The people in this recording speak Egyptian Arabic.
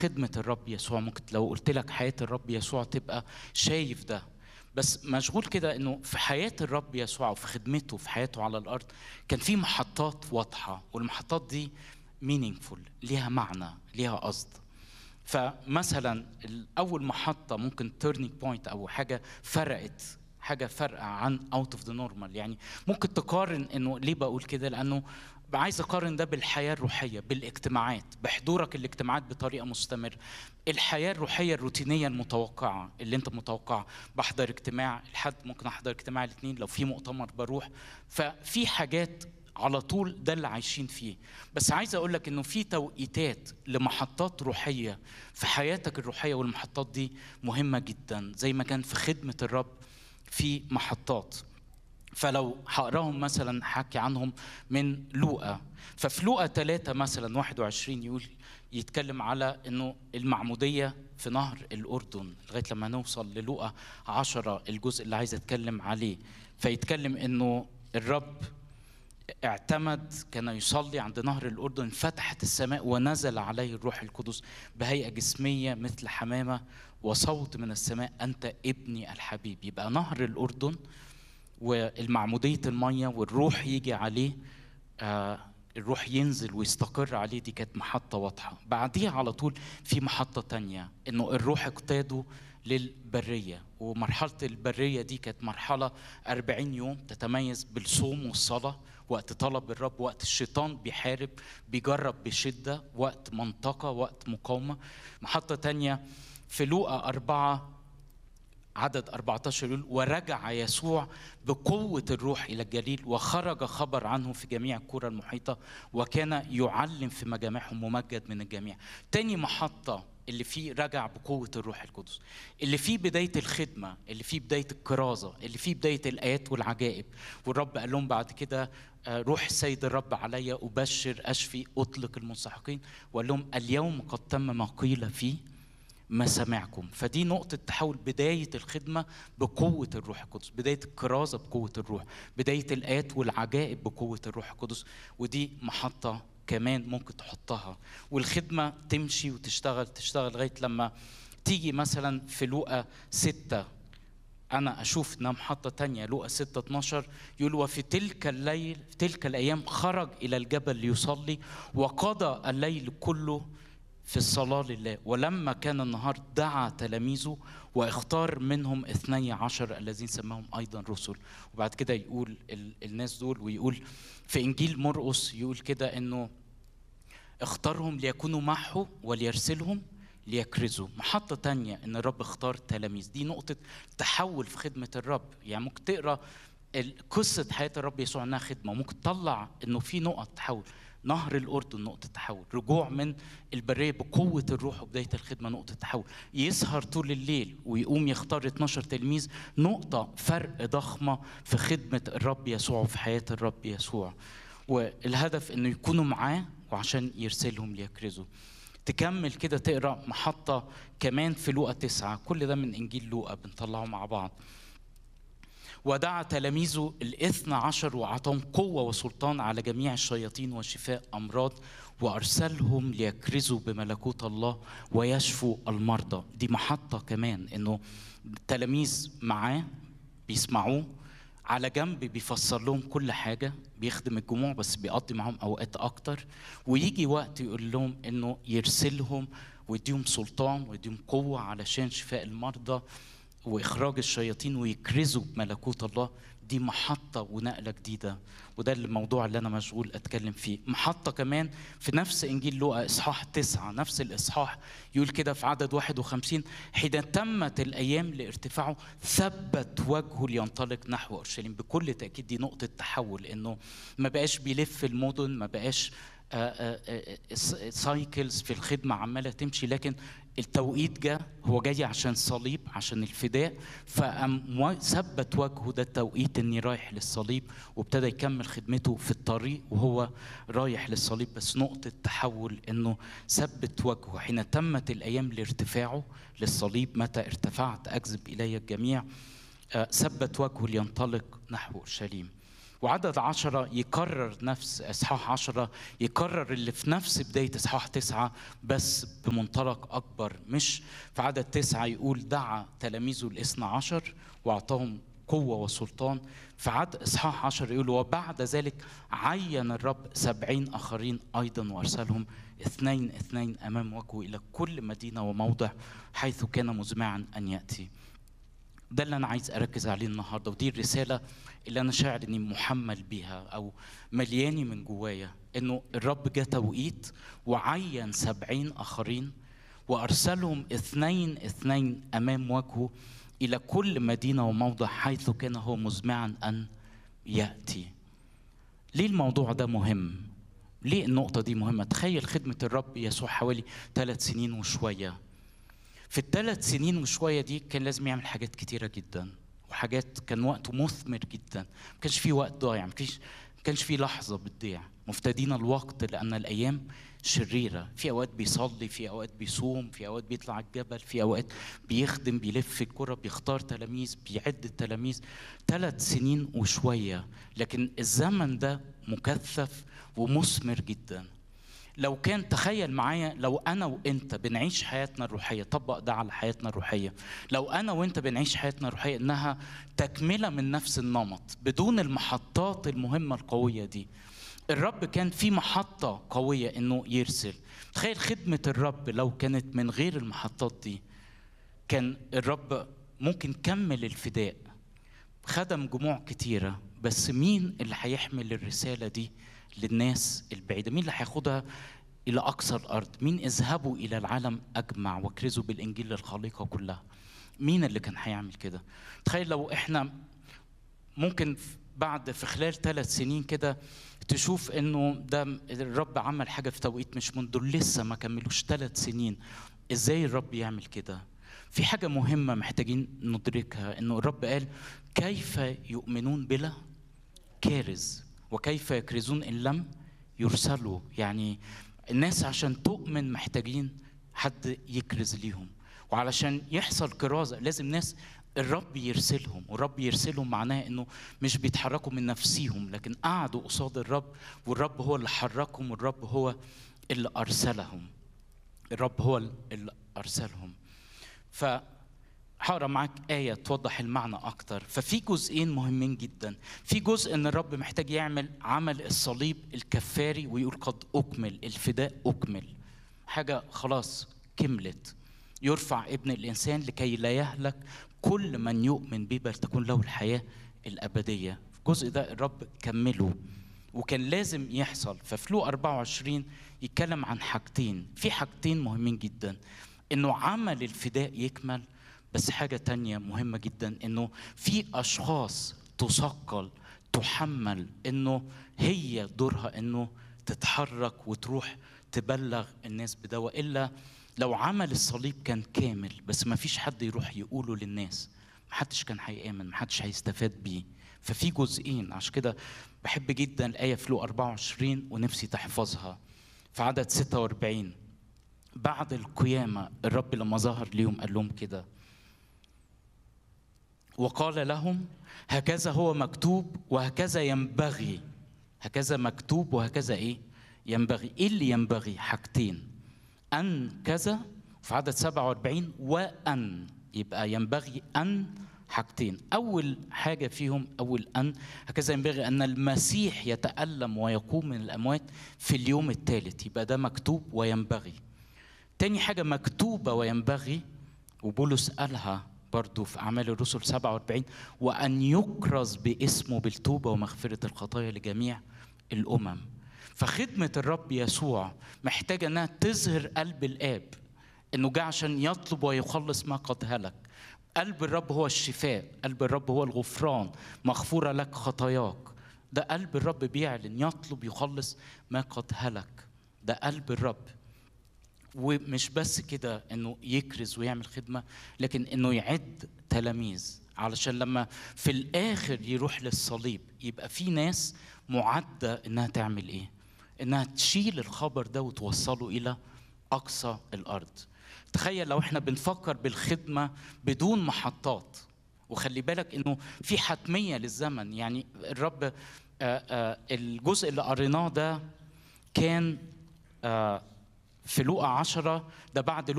خدمة الرب يسوع ممكن لو قلت لك حياة الرب يسوع تبقى شايف ده بس مشغول كده انه في حياة الرب يسوع وفي خدمته في حياته على الارض كان في محطات واضحة والمحطات دي meaningful ليها معنى ليها قصد فمثلا اول محطة ممكن turning point او حاجة فرقت حاجة فرقة عن out of the normal يعني ممكن تقارن انه ليه بقول كده لانه عايز اقارن ده بالحياه الروحيه بالاجتماعات بحضورك الاجتماعات بطريقه مستمره الحياه الروحيه الروتينيه المتوقعه اللي انت متوقعها بحضر اجتماع الحد ممكن احضر اجتماع الاثنين لو في مؤتمر بروح ففي حاجات على طول ده اللي عايشين فيه بس عايز اقول لك انه في توقيتات لمحطات روحيه في حياتك الروحيه والمحطات دي مهمه جدا زي ما كان في خدمه الرب في محطات فلو هقراهم مثلا حكي عنهم من لوقا ففي لوقا 3 مثلا 21 يقول يتكلم على انه المعموديه في نهر الاردن لغايه لما نوصل للوقا 10 الجزء اللي عايز اتكلم عليه فيتكلم انه الرب اعتمد كان يصلي عند نهر الاردن فتحت السماء ونزل عليه الروح القدس بهيئه جسميه مثل حمامه وصوت من السماء انت ابني الحبيب يبقى نهر الاردن والمعمودية المية والروح يجي عليه آه الروح ينزل ويستقر عليه دي كانت محطة واضحة بعديها على طول في محطة تانية انه الروح اقتاده للبرية ومرحلة البرية دي كانت مرحلة أربعين يوم تتميز بالصوم والصلاة وقت طلب الرب وقت الشيطان بيحارب بيجرب بشدة وقت منطقة وقت مقاومة محطة تانية في لوقا أربعة عدد 14 يقول ورجع يسوع بقوة الروح إلى الجليل وخرج خبر عنه في جميع الكرة المحيطة وكان يعلم في مجامعهم ممجد من الجميع تاني محطة اللي فيه رجع بقوة الروح القدس اللي فيه بداية الخدمة اللي فيه بداية الكرازة اللي فيه بداية الآيات والعجائب والرب قال لهم بعد كده روح السيد الرب علي أبشر أشفي أطلق المنسحقين وقال لهم اليوم قد تم ما قيل فيه مسامعكم فدي نقطة تحول بداية الخدمة بقوة الروح القدس بداية الكرازة بقوة الروح بداية الآيات والعجائب بقوة الروح القدس ودي محطة كمان ممكن تحطها والخدمة تمشي وتشتغل تشتغل لغاية لما تيجي مثلا في لوقا ستة أنا أشوف إنها محطة تانية لوقا 6 12 يقول وفي تلك الليل في تلك الأيام خرج إلى الجبل ليصلي وقضى الليل كله في الصلاة لله ولما كان النهار دعا تلاميذه واختار منهم اثني عشر الذين سماهم أيضا رسل وبعد كده يقول الناس دول ويقول في إنجيل مرقس يقول كده إنه اختارهم ليكونوا معه وليرسلهم ليكرزوا محطة تانية إن الرب اختار تلاميذ دي نقطة تحول في خدمة الرب يعني ممكن تقرأ قصة حياة الرب يسوع إنها خدمة ممكن تطلع إنه في نقط تحول نهر الأردن نقطة تحول رجوع من البرية بقوة الروح وبداية الخدمة نقطة تحول يسهر طول الليل ويقوم يختار 12 تلميذ نقطة فرق ضخمة في خدمة الرب يسوع وفي حياة الرب يسوع والهدف انه يكونوا معاه وعشان يرسلهم ليكرزوا تكمل كده تقرا محطة كمان في لوقا تسعة كل ده من إنجيل لوقا بنطلعه مع بعض ودعا تلاميذه الاثنى عشر وأعطاهم قوة وسلطان على جميع الشياطين وشفاء أمراض وأرسلهم ليكرزوا بملكوت الله ويشفوا المرضى دي محطة كمان إنه التلاميذ معاه بيسمعوه على جنب بيفسر لهم كل حاجة بيخدم الجموع بس بيقضي معاهم أوقات أكتر ويجي وقت يقول لهم إنه يرسلهم ويديهم سلطان ويديهم قوة علشان شفاء المرضى واخراج الشياطين ويكرزوا بملكوت الله دي محطة ونقلة جديدة وده الموضوع اللي أنا مشغول أتكلم فيه محطة كمان في نفس إنجيل لوقا إصحاح تسعة نفس الإصحاح يقول كده في عدد 51 حين تمت الأيام لارتفاعه ثبت وجهه لينطلق نحو أورشليم بكل تأكيد دي نقطة تحول إنه ما بقاش بيلف المدن ما بقاش سايكلز في الخدمة عمالة تمشي لكن التوقيت جاء هو جاي عشان الصليب عشان الفداء فقام ثبت وجهه ده التوقيت اني رايح للصليب وابتدى يكمل خدمته في الطريق وهو رايح للصليب بس نقطة تحول انه ثبت وجهه حين تمت الايام لارتفاعه للصليب متى ارتفعت اجذب الي الجميع ثبت وجهه لينطلق نحو اورشليم وعدد عشرة يكرر نفس إصحاح عشرة يكرر اللي في نفس بداية إصحاح تسعة بس بمنطلق أكبر مش في عدد تسعة يقول دعا تلاميذه الاثنى عشر وأعطاهم قوة وسلطان في عد إصحاح عشر يقول وبعد ذلك عين الرب سبعين آخرين أيضا وأرسلهم اثنين اثنين أمام وجهه إلى كل مدينة وموضع حيث كان مزمعا أن يأتي ده اللي أنا عايز أركز عليه النهاردة ودي الرسالة اللي أنا شاعر إني محمل بيها أو ملياني من جوايا إنه الرب جه توقيت وعين سبعين آخرين وأرسلهم اثنين اثنين أمام وجهه إلى كل مدينة وموضع حيث كان هو مزمعا أن يأتي ليه الموضوع ده مهم؟ ليه النقطة دي مهمة؟ تخيل خدمة الرب يسوع حوالي ثلاث سنين وشوية في الثلاث سنين وشوية دي كان لازم يعمل حاجات كتيرة جدا وحاجات كان وقته مثمر جدا ما كانش في وقت ضايع ما كانش ما كانش في لحظة بتضيع مفتدين الوقت لأن الأيام شريرة في أوقات بيصلي في أوقات بيصوم في أوقات بيطلع الجبل في أوقات بيخدم بيلف الكرة بيختار تلاميذ بيعد التلاميذ ثلاث سنين وشوية لكن الزمن ده مكثف ومثمر جدا لو كان تخيل معايا لو انا وانت بنعيش حياتنا الروحيه طبق ده على حياتنا الروحيه لو انا وانت بنعيش حياتنا الروحيه انها تكمله من نفس النمط بدون المحطات المهمه القويه دي الرب كان في محطه قويه انه يرسل تخيل خدمه الرب لو كانت من غير المحطات دي كان الرب ممكن كمل الفداء خدم جموع كتيره بس مين اللي هيحمل الرساله دي للناس البعيدة مين اللي هياخدها إلى أقصى الأرض مين اذهبوا إلى العالم أجمع واكرزوا بالإنجيل للخليقة كلها مين اللي كان هيعمل كده تخيل لو إحنا ممكن بعد في خلال ثلاث سنين كده تشوف انه ده الرب عمل حاجه في توقيت مش من دول لسه ما كملوش ثلاث سنين ازاي الرب يعمل كده في حاجه مهمه محتاجين ندركها انه الرب قال كيف يؤمنون بلا كارز وكيف يكرزون ان لم يرسلوا يعني الناس عشان تؤمن محتاجين حد يكرز ليهم وعلشان يحصل كرازه لازم ناس الرب يرسلهم والرب يرسلهم معناه انه مش بيتحركوا من نفسيهم لكن قعدوا قصاد الرب والرب هو اللي حركهم والرب هو اللي ارسلهم الرب هو اللي ارسلهم ف هقرا معاك آية توضح المعنى أكتر، ففي جزئين مهمين جدا، في جزء إن الرب محتاج يعمل عمل الصليب الكفاري ويقول قد أكمل، الفداء أكمل. حاجة خلاص كملت. يرفع ابن الإنسان لكي لا يهلك كل من يؤمن به بل تكون له الحياة الأبدية. الجزء ده الرب كمله وكان لازم يحصل، ففلو 24 يتكلم عن حاجتين، في حاجتين مهمين جدا. إنه عمل الفداء يكمل بس حاجة تانية مهمة جدا انه في اشخاص تثقل تحمل انه هي دورها انه تتحرك وتروح تبلغ الناس بده والا لو عمل الصليب كان كامل بس ما فيش حد يروح يقوله للناس ما حدش كان هيآمن ما حدش هيستفاد بيه ففي جزئين عشان كده بحب جدا الآية في لو 24 ونفسي تحفظها في عدد 46 بعد القيامة الرب لما ظهر ليهم قال لهم كده وقال لهم هكذا هو مكتوب وهكذا ينبغي هكذا مكتوب وهكذا ايه ينبغي ايه اللي ينبغي حاجتين ان كذا في عدد 47 وان يبقى ينبغي ان حاجتين اول حاجه فيهم اول ان هكذا ينبغي ان المسيح يتالم ويقوم من الاموات في اليوم الثالث يبقى ده مكتوب وينبغي تاني حاجه مكتوبه وينبغي وبولس قالها برضو في أعمال الرسل 47 وأن يكرز باسمه بالتوبة ومغفرة الخطايا لجميع الأمم فخدمة الرب يسوع محتاجة أنها تظهر قلب الآب أنه جاء عشان يطلب ويخلص ما قد هلك قلب الرب هو الشفاء قلب الرب هو الغفران مغفورة لك خطاياك ده قلب الرب بيعلن يطلب يخلص ما قد هلك ده قلب الرب ومش بس كده انه يكرز ويعمل خدمه لكن انه يعد تلاميذ علشان لما في الاخر يروح للصليب يبقى في ناس معده انها تعمل ايه؟ انها تشيل الخبر ده وتوصله الى اقصى الارض. تخيل لو احنا بنفكر بالخدمه بدون محطات وخلي بالك انه في حتميه للزمن يعني الرب آه، آه، الجزء اللي قريناه ده كان آه، في لوقا عشرة ده بعد لوقا